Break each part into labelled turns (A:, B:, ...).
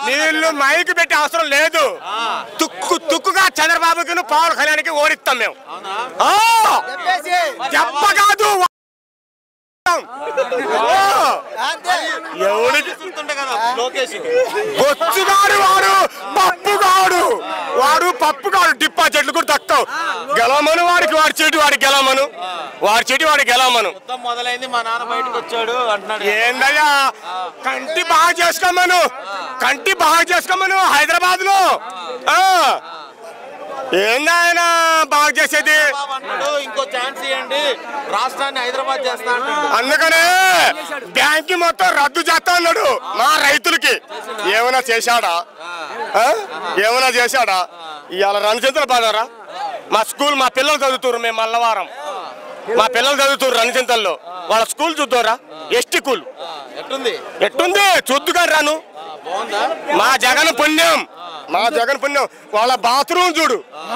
A: నీళ్లు మైక్ పెట్టి అవసరం లేదు తుక్కు తుక్కుగా చంద్రబాబుకి పవన్ కళ్యాణ్కి ఓడిస్తాం మేము ఆ! దెబ్బ కాదు ఆ! ఎవడికి
B: లోకేష్
A: బొచ్చుగాడు వాడు పప్పుగాడు వాడు పప్పుగాడు డిపాజిట్లు కూడా తక్కువ గెలవమను వాడికి వాడి చెట్టు వాడి గెలవమను వాడి చెట్టు వాడి గెలవమను
B: మొత్తం మొదలైంది మా నాన్న బయటకు వచ్చాడు అంటున్నాడు
A: ఏందయ్యా కంటి బాగా చేసుకోమను కంటి బాగా చేసుకోమను హైదరాబాద్ లో ఏందాయన బాగా చేసేది
B: బాబు అంటున్నాడు ఇంకో ఛాన్స్ ఇవ్వండి రాష్ట్రాన్ని హైదరాబాద్ చేస్తా అంటాడు
A: అందుకనే బ్యాంక్ మొత్తం రద్దు చేస్తా అన్నాడు మా రైతులకి ఏమైనా చేశాడా ఆ? ఏమైనా చేశాడా ఇవాళ రణచింతలు బాధారా మా స్కూల్ మా పిల్లలు చదువుతున్నారు మేము మల్లవారం మా పిల్లలు చదువుతున్నారు రణచింతల్లో వాళ్ళ స్కూల్ చూద్దారా ఎస్టీ స్కూల్
B: ఎట్టుంది
A: ఎట్టుంది చూద్దుగా రాను
B: బాగుందా
A: మా జగన్ పుణ్యం మా జగన్ పుణ్యం వాళ్ళ బాత్రూమ్ చూడు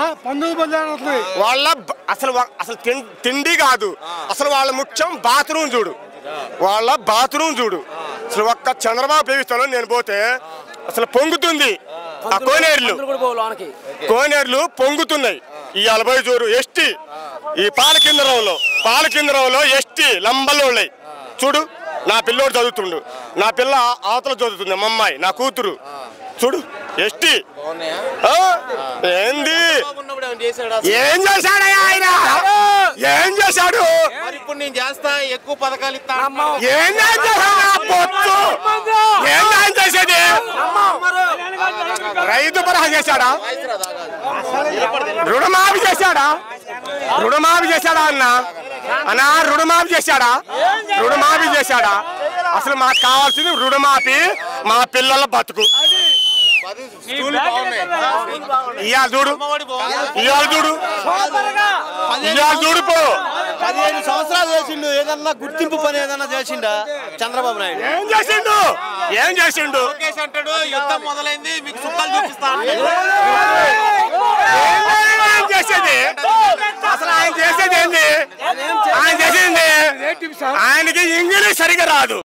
A: వాళ్ళ బ- అసలు వా- అసలు తిన్- తిండి కాదు అసలు వాళ్ళ ముఖ్యం బాత్రూమ్ చూడు వాళ్ళ బాత్రూమ్ చూడు అసలు ఒక్క చంద్రబాబు పేవిస్తాను నేను పోతే అసలు పొంగుతుంది ఆ కోనేరులు కోనేరులు పొంగుతున్నాయి ఈ అలభై చూడు ఎస్టీ ఈ పాలకేంద్రంలో పాలకేంద్రంలో ఎస్టీ లంబలోళ్ళయి చూడు నా పిల్లోడు చదువుతుండు నా పిల్ల అవతల చదువుతుంది మా అమ్మాయి నా కూతురు చూడు ఎస్టీ
B: బాగున్నాయా
A: ఆ? ఏంది
B: బాబు ఉన్నప్పుడు ఏమైనా చేశాడా
A: ఏం చేశాడయ్యా ఆయన ఏం చేశాడు
B: మరి ఇప్పుడు నేను చేస్తా ఎక్కువ పథకాలు ఇస్తా అంటున్నాడు.
A: ఏం చేశాడు పొత్తు ఏం న్యాయం చేసేది రైతు బరహా చేశాడా
B: వాయిస్ రాదా కాదు.
A: రుణమాఫీ చేశాడా రుణమాఫీ చేశాడా అన్న అన్న రుణమాఫీ చేశాడా రుణమాఫీ చేశాడా అసలు మాకు కావాల్సింది రుణమాఫీ మా పిల్లల బతుకు
B: పది స్కూల్ బాగున్నాయి
A: ఇవాళ చూడు
B: అమ్మఒడి బాగుంది
A: ఇవాళ చూడు ఇవాళ చూడు పో
C: పదిహేను సంవత్సరాలు చేసిండు ఏదన్నా గుర్తింపు పని ఏదన్నా చేసిండా చంద్రబాబు నాయుడు
A: ఏం చేసిండు ఏం చేసిండు
B: లోకేష్ అంటాడు యుద్ధం మొదలైంది మీకు సుఖాలు చూపిస్తా అంటాడు.
A: ఏం చేసేది అసలు ఆయన చేసేది ఏంది ఆయన చేసేది ఆయనకి ఇంగ్లీష్ సరిగా రాదు